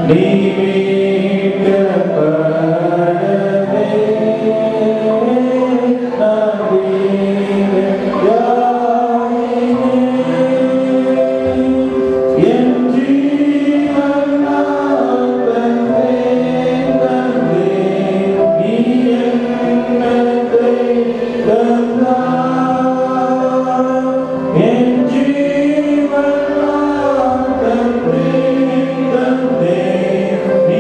என் ஜீவன்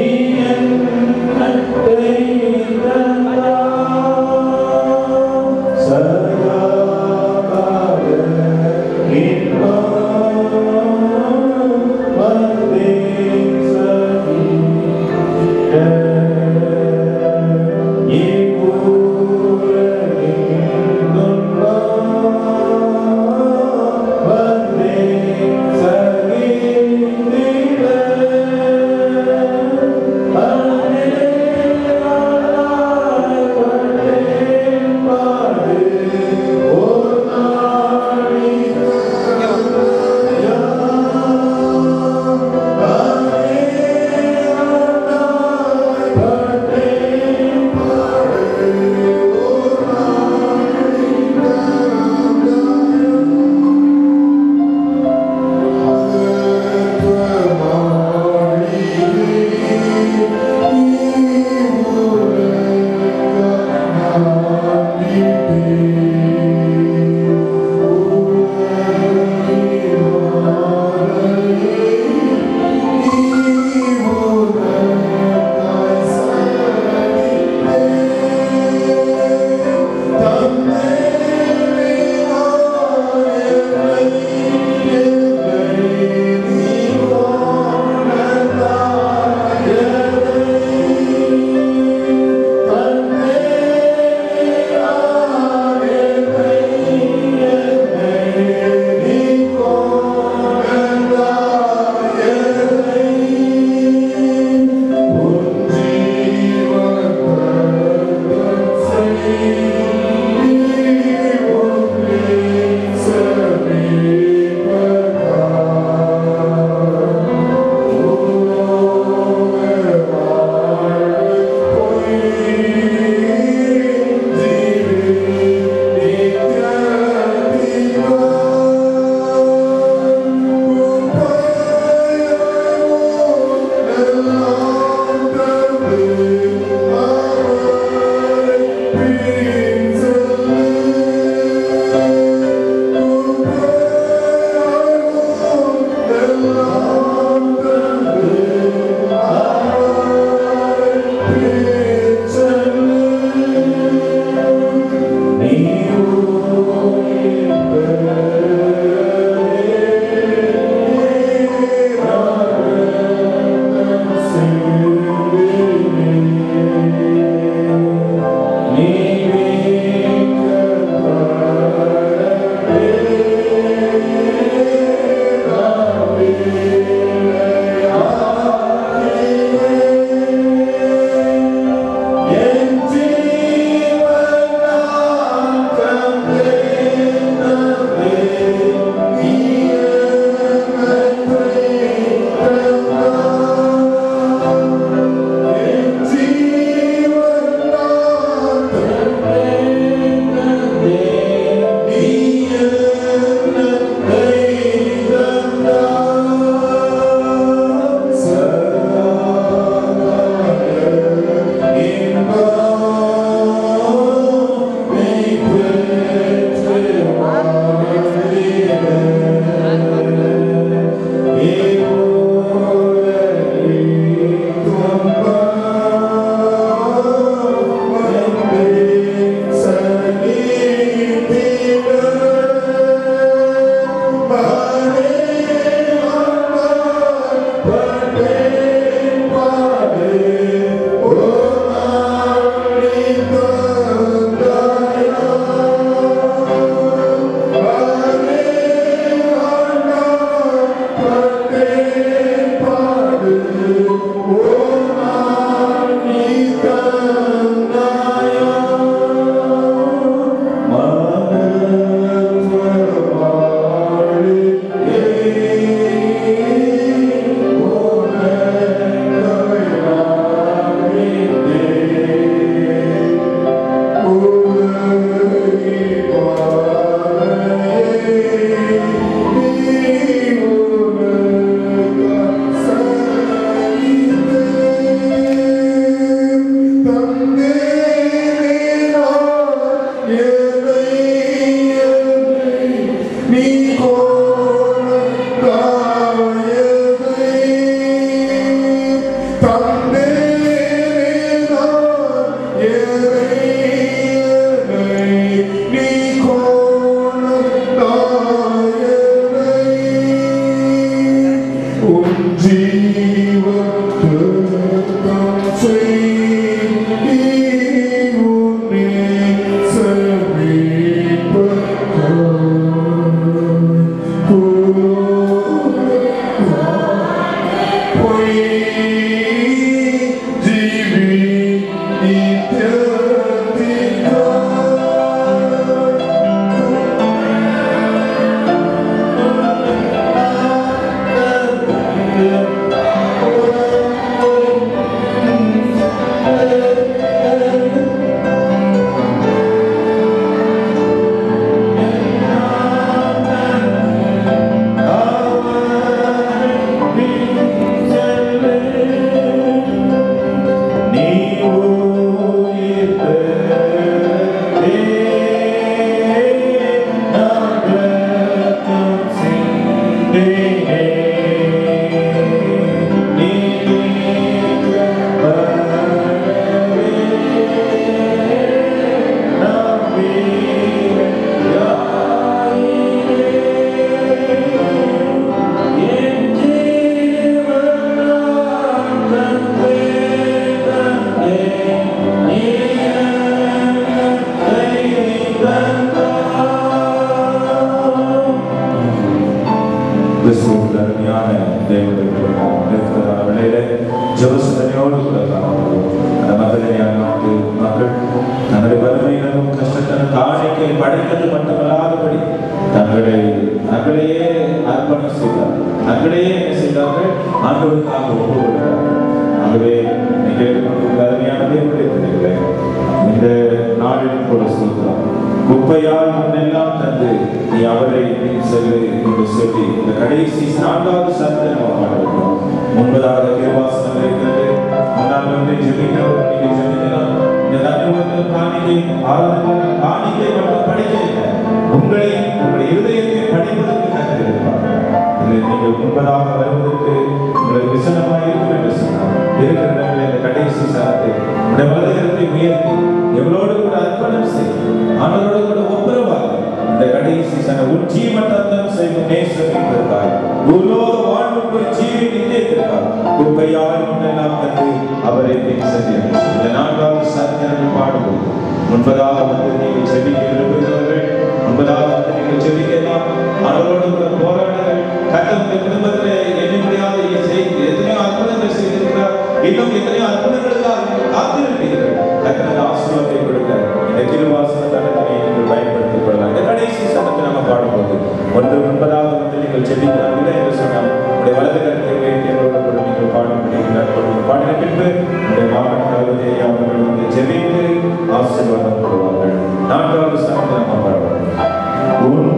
நீ கோலத்தாயதை தந்தேனே நான் இறையனை. நீ கோலத்தாயதை உன் ஜீவத்துவம் செய்தி உன்னை சமீபத்தாய் பொய் ஜீவி நீ உயிர் பெறவே நான் ரத்தம் சிந்தினேன். நீ வரவே நான் வீரனாயினேன். என் ஜீவன் நான் தந்தே தந்தே நீ என்னை தந்தாய். கிறிஸ்துவுக்குள் அருமையான தேவனுடைய இருக்கிற வேளையிலே ஜபசனையோடு கூட காணப்படுவோம் அந்த மகளிரையான நாட்டு மக்கள் தங்களுடைய வறுமையிலும் கஷ்டத்திலும் காணிக்கை படைத்தது மட்டுமல்லாதபடி தங்களை தங்களையே அர்ப்பணம் செய்தார்கள் தங்களையே என்ன செய்தார்கள் ஆண்டவருக்காக ஒப்பு கொடுத்தார்கள் ஆகவே நீங்கள் கொண்டுள்ள அருமையான தேவனுடைய பிள்ளைகளே இந்த நாளிலும் கூட சொல்கிறார் குப்பையால் முன்னெல்லாம் தந்து நீ அவரை நீ செல்லு என்று சொல்லி இந்த கடைசி நான்காவது சந்தை நம்ம பாடுகிறோம் முன்பதாக திருவாசனம் இருக்கிறது முன்னால் வந்து ஜெபிக்கிறோம் நீங்க ஜெபிக்கலாம் இந்த தன்னுவர்கள் காணிக்கை ஆராதனை காணிக்கை மட்டும் படிக்க இல்லை உங்களை உங்களுடைய இருதயத்தை படிப்பதற்கு கற்றிருப்பார் இதில் நீங்கள் முன்பதாக வருவதற்கு உங்களுக்கு விசனமாக இருக்கும் என்று சொன்னார் இருக்கிற இடங்களில் இந்த கடைசி சாரத்தை உடைய வலதுகரத்தை உயர்த்தி எவளோடு கூட அர்ப்பணம் செய்யும் ஆனவரோடு கூட ஒப்புரவாக இந்த கடைசி சன உன் ஜீவத்தந்தம் செய்யும் நேசம் என்பதற்காய் பூலோக வாழ்வுக்கு ஒரு ஜீவி நித்தியத்திற்காய் குப்பையால் முன்னெல்லாம் கண்டு அவரை பின் சென்றேன் இந்த நான்காவது சத்தியர்கள் பாடுவோம் முன்பதாக வந்து நீங்கள் செவிக்க விரும்புகிறவர்கள் முன்பதாக வந்து நீங்கள் செவிக்கலாம் அவர்களோடு கூட போராடுங்கள் கத்தமுடைய குடும்பத்திலே எண்ணி முடியாத செய்தி எத்தனையோ அற்புதங்கள் செய்திருக்கிறார் இன்னும் எத்தனையோ அற்புதங்களுக்காக நீங்கள் காத்திருப்பீர்கள் கத்தனது ஆசீர்வாதத்தை கொடுக்க இந்த கிருவாசன தடத்தினை நீங்கள் பயன்படுத்திக் கொள்ளலாம் இந்த கடைசி சட்டத்தை நம்ம பாடும்போது ஒன்று முன்பதாக வந்து நீங்கள் செபிக்கலாம் இல்லை என்று சொன்னால் உடைய வலது கருத்தை உயர்த்தி அவரோடு கூட நீங்கள் பாட முடிகிறார் பாடின பின்பு உடைய மாவட்ட தளபதி அவர்கள் வந்து ஜெபித்து ஆசீர்வாதம் கொடுவார்கள் நான்காவது சட்டத்தை நம்ம பாடுவோம் உன்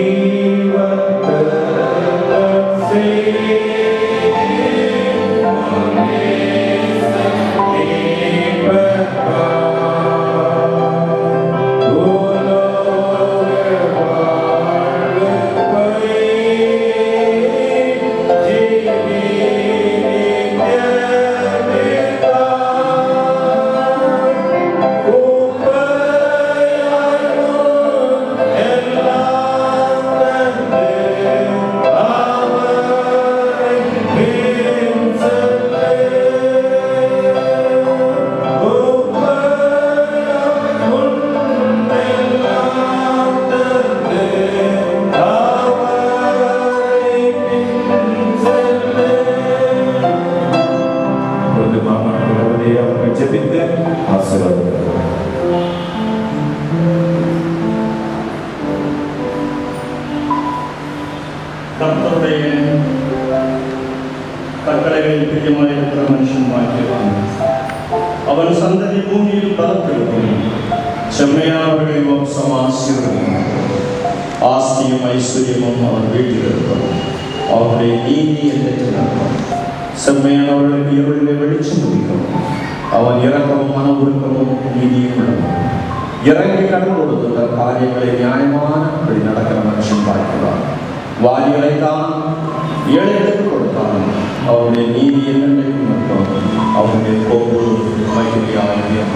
இப்பொழுது மாமன் தளபதி அவர்கள் ஜெபித்து ஆசீர்வாதம் கர்த்தருடைய கட்டளைகளில் பிரியமாக இருக்கிற மனுஷன் வாய்க்கிறான் அவன் சந்ததி பூமியில் பரப்பிருக்கும் செம்மையானவர்களை வம்சம் ஆசீர்வதிக்கும் ஆஸ்தியும் ஐஸ்வர்யமும் அவன் வீட்டில் இருக்கும் அவருடைய நீதி என்றைக்கு நடக்கும் செம்மையானவர்களுக்கு இருளிலே வெளிச்சம் உதிக்கும் அவன் இறக்கவும் மன உருக்கமும் நீதியும் உள்ளவன் இறங்கி கடந்து கொடுத்த காரியங்களை நியாயமானபடி நடக்கிற மனுஷன் பார்க்கிறான் வாரிகளை தான் ஏழைகளுக்கு கொடுத்தான் அவருடைய நீதி என்னென்றைக்கும் இருக்கும் அவருடைய கோப்பு மகிமையாக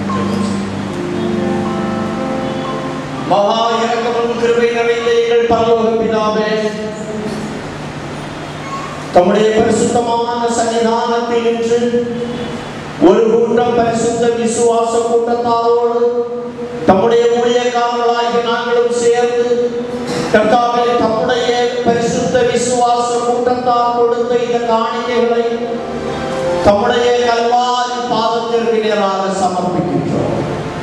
மகா இறக்கமும் கிருபை நிறைந்த எங்கள் பரலோக பிதாவே தம்முடைய பரிசுத்தமான சன்னிதானத்தில் நின்று ஒரு கூட்டம் பரிசுத்த விசுவாச கூட்டத்தாரோடு தம்முடைய ஊழியக்காரர்களாகிய நாங்களும் சேர்ந்து கர்த்தாவே தம்முடைய பரிசுத்த விசுவாச கூட்டத்தார் கொடுத்த இந்த காணிக்கைகளை தம்முடைய கல்வாரி பாதத்திற்கு நேராக சமர்ப்பிக்கின்றோம்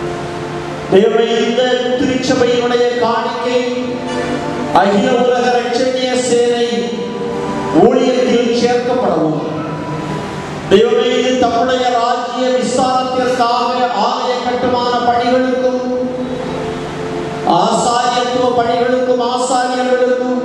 தேவனை இந்த திருச்சபையினுடைய காணிக்கை அகில உலக ரட்சணிய சேனை ஊழியத்தில் சேர்க்கப்படவும் தெய்வமே இது தம்முடைய ராஜ்ய விஸ்தாரத்திற்காக ஆலய கட்டுமான பணிகளுக்கும் ஆசாரியத்துவ பணிகளுக்கும் ஆசாரியர்களுக்கும்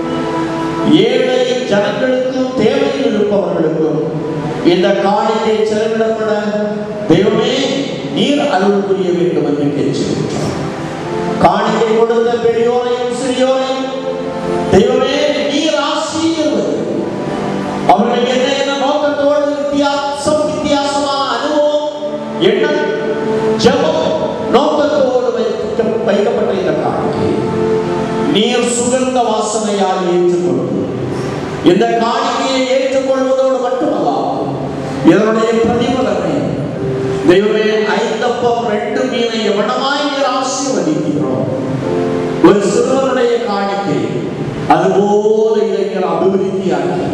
ஏழை ஜனங்களுக்கும் தேவையில் இருப்பவர்களுக்கும் இந்த காணிக்கை செலவிடப்பட தெய்வமே நீர் அருள் புரிய வேண்டும் என்று கேட்கிறோம் காணிக்கை கொடுத்த பெரியோரையும் சிறியோரையும் தெய்வமே நீர் ஆசீர்வதி அவர்கள் என்ன என்ன நோக்கத்தோடு வித்தியாசம் வித்தியாசமான அனுபவம் எண்ணம் ஜபம் நோக்கத்தோடு வைக்க வைக்கப்பட்ட இந்த காணிக்கை நீர் சுகந்த வாசனையால் ஏற்றுக்கொள்வது இந்த காணிக்கையை ஏற்றுக்கொள்வதோடு மட்டுமல்லாமல் இதனுடைய பிரதிபலனை தெய்வமே ஐந்தப்பம் ரெண்டு மீனை எவனமாய் நீர் ஆசீர்வதிக்கிறோம் ஒரு சிறுவனுடைய காணிக்கை அதுபோல இளைஞர் அபிவிருத்தியாக்கி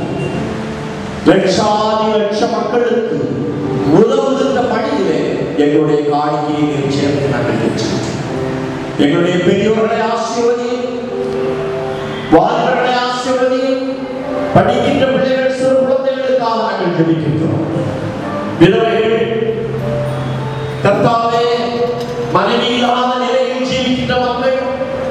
லட்சாதி லட்ச மக்களுக்கு உதவுகின்ற பணியிலே எங்களுடைய காணிக்கையை நீர் சேர்த்து நாங்கள் பெற்றோம். எங்களுடைய பெரியோர்களை ஆசீர்வதியும் வாழ்வர்களை ஆசீர்வதியும் படிக்கின்ற பிள்ளைகள் சிறு குழந்தைகளுக்காக நாங்கள் ஜெபிக்கின்றோம் விதவைகள் கர்த்தாவே மனைவி இல்லாத நிலையில் ஜீவிக்கின்ற மக்கள்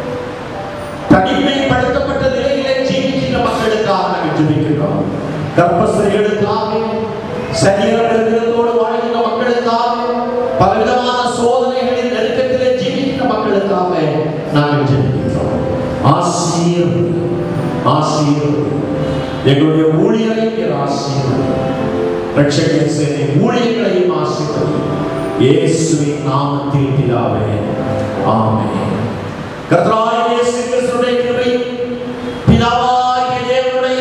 தனிமைப்படுத்தப்பட்ட நிலையிலே ஜீவிக்கின்ற மக்களுக்காக நாங்கள் ஜெபிக்கின்றோம் கர்ப்பஸ்திரிகளுக்காக சரீரத்தோடு வாழ்கின்ற மக்களுக்காக பலவிதமான சோதனைகளின் நெருக்கத்திலே ஜீவிக்கின்ற மக்களுக்காக நாங்கள் ஜெபிக்கின்றோம் ஆசீர் ஆசீர் எங்களுடைய ஊழியரை நீர் ஆசீர் ரட்சகர் சேனை ஊழியர்களையும் ஆசீர்வதி இயேசுவின் நாமத்தில் பிதாவே ஆமென் கர்த்தராகிய இயேசு கிறிஸ்துவின் கிருபை பிதாவாகிய தேவனுடைய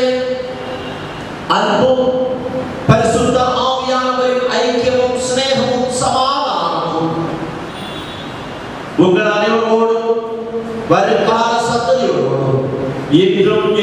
அன்பும் பரிசுத்த ஆவியானவரின் ஐக்கியமும் சிநேகமும் சமாதானமும் உங்கள் அனைவரோடும் வருங்கால சந்ததியோடும் இன்றும்